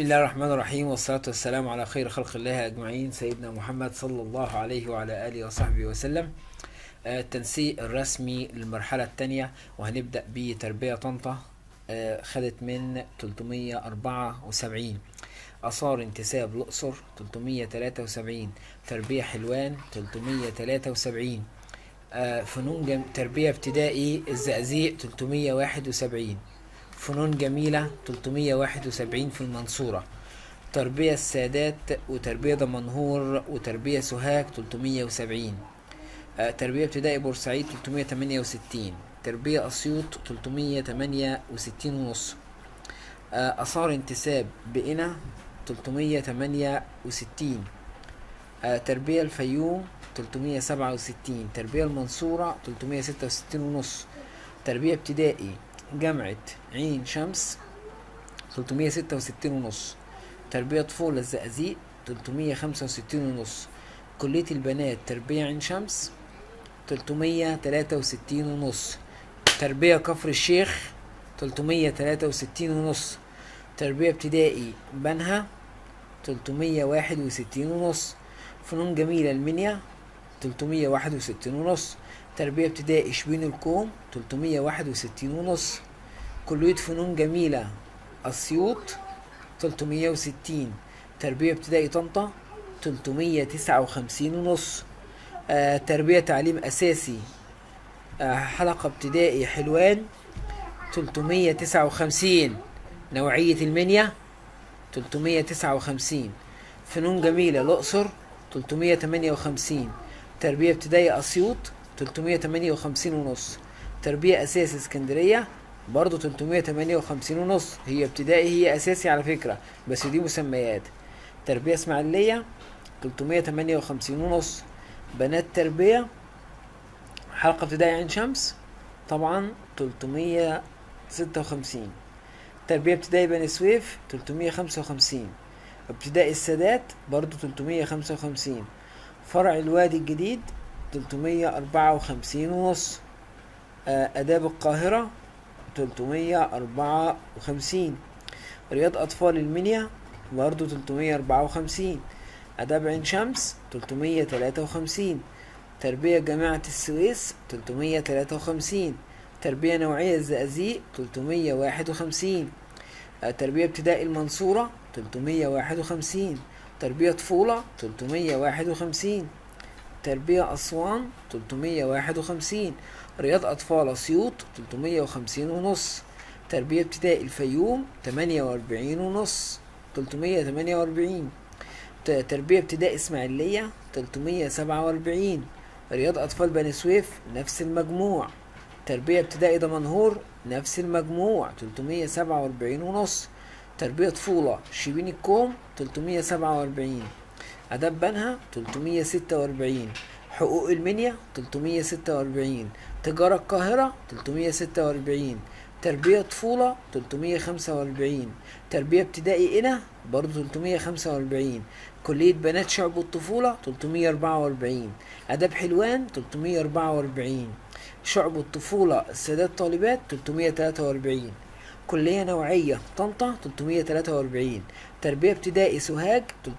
الله الرحمن الرحيم والصلاة والسلام على خير خلق الله أجمعين سيدنا محمد صلى الله عليه وعلى آله وصحبه وسلم آه، التنسيق الرسمي للمرحلة الثانية وهنبدأ بتربية طنطا آه، خدت من 374 آثار انتساب الأقصر 373 تربية حلوان 373 آه، فنون جم... تربية ابتدائي الزقازيق 371 فنون جميلة 371 في المنصورة تربية السادات وتربية دمنهور وتربية سوهاج 370 آه، تربية ابتدائي بورسعيد 368 تربية أسيوط 368 ونص آه، آثار انتساب بقنا 368 آه، تربية الفيوم 367 تربية المنصورة 366 ونص تربية ابتدائي جامعة عين شمس 366 ونص تربية طفولة الزقازيق 365 ونص كلية البنات تربية عين شمس 363 ونص تربية كفر الشيخ 363 ونص تربية ابتدائي بنها 361 ونص فنون جميلة المنيا 361 ونص تربية ابتدائي شبين الكوم 361 ونص كلية فنون جميلة أسيوط 360 تربية ابتدائي طنطا 359 ونص آه تربية تعليم أساسي آه حلقة ابتدائي حلوان 359 نوعية المنيا 359 فنون جميلة الأقصر 358 تربية ابتدائي أسيوط 358 ونص تربية أساسي اسكندرية برضه 358 ونص هي ابتدائي هي أساسي على فكرة بس دي مسميات تربية اسماعيلية 358 ونص بنات تربية حلقة ابتدائي عين شمس طبعا 356 تربية ابتدائي بني سويف 355 ابتدائي السادات برضو 355 فرع الوادي الجديد 354 ونص آه، آداب القاهرة 354 رياض أطفال المنيا برضو 354 آداب عين شمس 353 تربية جامعة السويس 353 تربية نوعية الزقازيق 351 آه، تربية ابتدائي المنصورة 351 تربية طفولة 351 تربية أسوان 351 رياض أطفال أسيوط 350 ونص تربية ابتدائي الفيوم 48 ونص 348 ت- تربية ابتدائي إسماعيلية 347 رياض أطفال بني سويف نفس المجموع تربية ابتدائي دمنهور نفس المجموع 347 ونص تربية طفولة شبين الكوم 347 آداب بنها 346 حقوق المنيا 346 تجارة القاهرة 346 تربية طفولة 345 تربية ابتدائي قنا برضه 345 كلية بنات شعب الطفولة 344 آداب حلوان 344 شعب الطفولة السادات طالبات 343 كلية نوعية طنطا 343 تربية ابتدائي سوهاج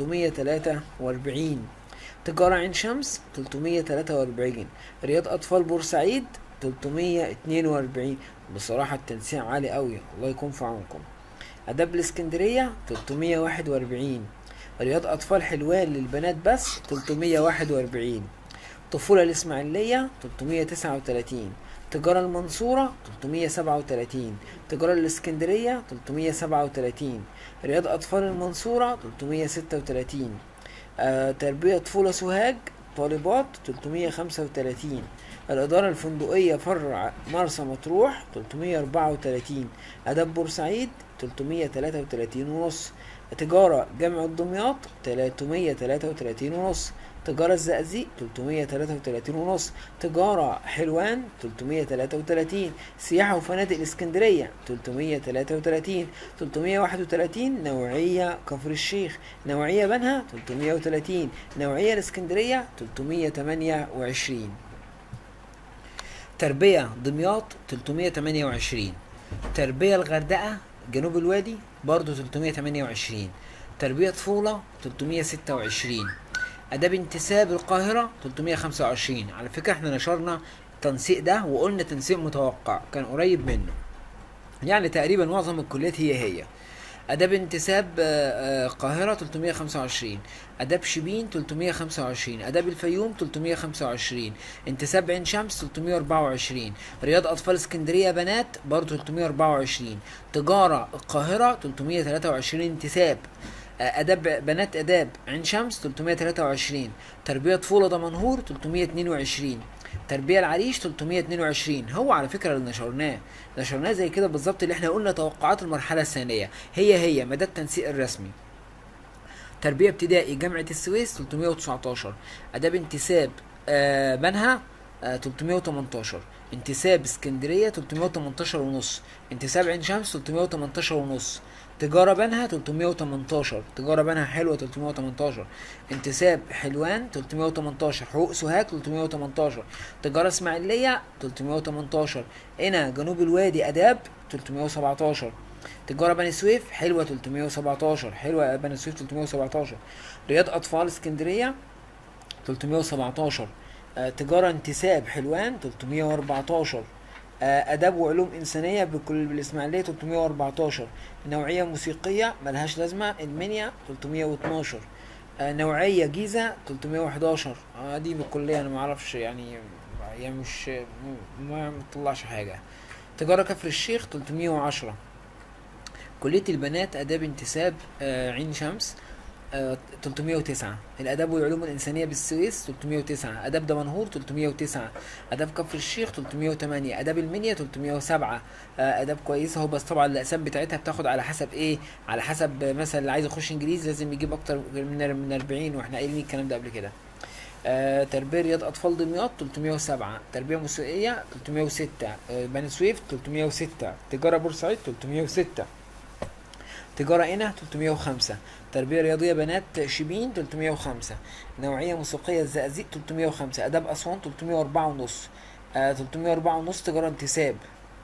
343 تجارة عين شمس 343 رياض أطفال بورسعيد 342 بصراحة التنسيق عالي قوي الله يكون في عونكم آداب الإسكندرية 341 رياض أطفال حلوان للبنات بس 341 طفولة الإسماعيلية 339 تجارة المنصورة 337 تجارة الإسكندرية 337 رياض أطفال المنصورة 336 آه، تربية طفولة سوهاج طالبات 335 الإدارة الفندقية فرع مرسى مطروح 334 آداب بورسعيد 333 ونص تجارة جامعة دمياط 333 ونص تجارة الزقازيق 333 ونص تجارة حلوان 333 سياحة وفنادق الإسكندرية 333 331 نوعية كفر الشيخ نوعية بنها 330 نوعية الإسكندرية 328 تربية دمياط 328 تربية الغردقة جنوب الوادي برضه 328 تربية طفولة 326 آداب انتساب القاهرة 325 على فكرة احنا نشرنا التنسيق ده وقلنا تنسيق متوقع كان قريب منه يعني تقريبا معظم الكليات هي هي آداب انتساب آه، آه، القاهرة 325 آداب شبين 325 آداب الفيوم 325 انتساب عين شمس 324 رياض أطفال اسكندرية بنات برضه 324 تجارة القاهرة 323 انتساب آه، آداب بنات آداب عين شمس 323 تربية طفولة دمنهور 322 تربية العريش 322 هو على فكرة اللي نشرناه نشرناه زي كده بالظبط اللي احنا قلنا توقعات المرحلة الثانية هي هي مدى التنسيق الرسمي تربية ابتدائي جامعة السويس 319 آداب انتساب آه بنها آه 318 انتساب اسكندرية 318 ونص انتساب عين شمس 318 ونص تجارة بنها 318 تجارة بنها حلوة 318 انتساب حلوان 318 حقوق سوهاج 318 تجارة اسماعيلية 318 هنا جنوب الوادي آداب 317 تجارة بني سويف حلوة 317 حلوة بني سويف 317 رياض أطفال اسكندرية 317 آه، تجارة انتساب حلوان 314 آه، آداب وعلوم إنسانية بكل بالإسماعيلية 314 نوعية موسيقية ملهاش لازمة المنيا 312 آه، نوعية جيزة 311 آه، دي بالكلية أنا معرفش يعني يعني مش ما مطلعش حاجة تجارة كفر الشيخ 310 كلية البنات آداب انتساب آه، عين شمس آه، 309 الآداب والعلوم الإنسانية بالسويس 309 آداب دمنهور 309 آداب كفر الشيخ 308 آداب المنيا 307 آه، آداب كويسة هو بس طبعا الأقسام بتاعتها بتاخد على حسب إيه على حسب مثلا اللي عايز يخش إنجليزي لازم يجيب أكتر من من 40 وإحنا قايلين الكلام ده قبل كده آه، تربية رياض أطفال دمياط 307 تربية موسيقية 306 آه، بني سويف 306 تجارة بورسعيد 306 تجارة قنا 305 تربية رياضية بنات شبين 305 نوعية موسيقية الزقازيق 305 آداب أسوان 304 ونص آه 304 ونص تجارة انتساب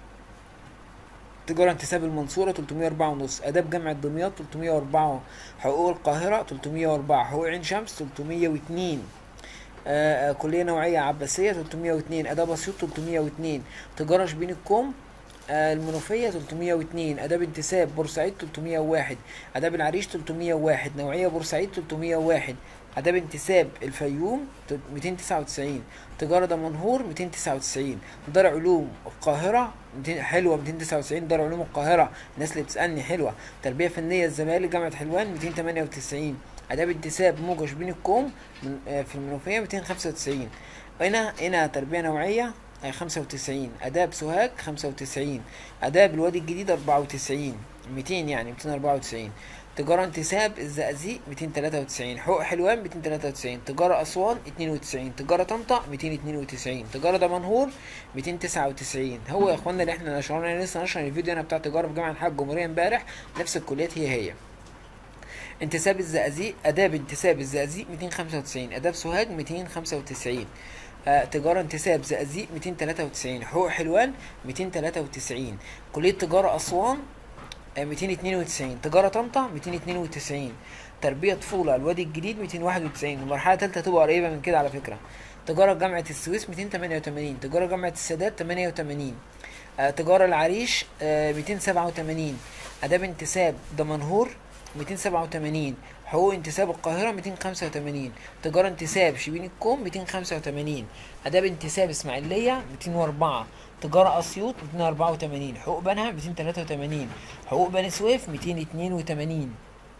تجارة انتساب المنصورة 304 ونص آداب جامعة دمياط 304 حقوق القاهرة 304 حقوق عين شمس 302 آه آه، كلية نوعية عباسية 302 آداب أسيوط 302 تجارة شبين الكوم آه، المنوفية 302 آداب انتساب بورسعيد 301 آداب العريش 301 نوعية بورسعيد 301 آداب انتساب الفيوم 299 تجارة دمنهور 299 دار علوم القاهرة 200 حلوة 299 دار علوم القاهرة الناس اللي بتسألني حلوة تربية فنية الزمالك جامعة حلوان 298 آداب انتساب موجة شبين الكوم من- آه، في المنوفية 295 هنا هنا تربية نوعية آه، 95 آداب سوهاج 95 آداب الوادي الجديد 94 200 يعني 294 تجارة انتساب الزقازيق 293 حقوق حلوان 293 تجارة أسوان 92 تجارة طنطا 292 تجارة دمنهور 299 هو يا اخوانا اللي احنا نشرنا أنا لسه نشر الفيديو انا بتاع تجارة في جامعة الحاج الجمهورية امبارح نفس الكليات هي هي انتساب الزقازيق آداب انتساب الزقازيق 295 آداب سوهاج 295 آه، تجارة انتساب زقازيق 293 حقوق حلوان 293 كلية تجارة أسوان آه، 292 تجارة طنطا 292 تربية طفولة الوادي الجديد 291 المرحلة التالتة هتبقى قريبة من كده على فكرة تجارة جامعة السويس 288 تجارة جامعة السادات 88 آه، تجارة العريش آه، 287 آداب انتساب دمنهور 287 حقوق انتساب القاهرة 285 تجارة انتساب شبين الكوم 285 آداب انتساب اسماعيلية 204 تجارة أسيوط 284 حقوق بنها 283 حقوق بني سويف 282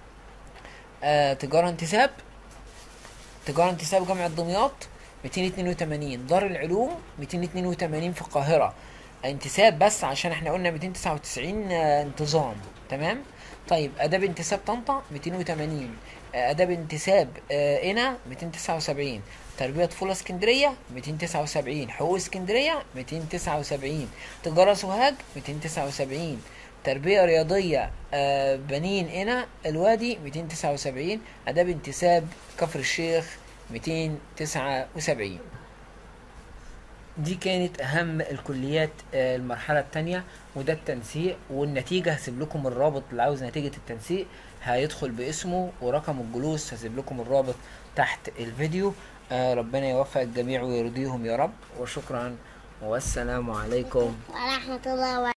آه تجارة انتساب تجارة انتساب جامعة دمياط 282 دار العلوم 282 في القاهرة انتساب بس عشان احنا قلنا 299 آه، انتظام تمام طيب اداب انتساب طنطا 280 آه، اداب انتساب آه، قنا 279 تربية طفولة اسكندرية 279 حقوق اسكندرية 279 تجارة سوهاج 279 تربية رياضية آه، بنين قنا الوادي 279 اداب انتساب كفر الشيخ 279 دي كانت اهم الكليات آه، المرحله الثانيه وده التنسيق والنتيجه هسيب لكم الرابط اللي عاوز نتيجه التنسيق هيدخل باسمه ورقم الجلوس هسيب لكم الرابط تحت الفيديو آه، ربنا يوفق الجميع ويرضيهم يا رب وشكرا والسلام عليكم ورحمة الله وبركاته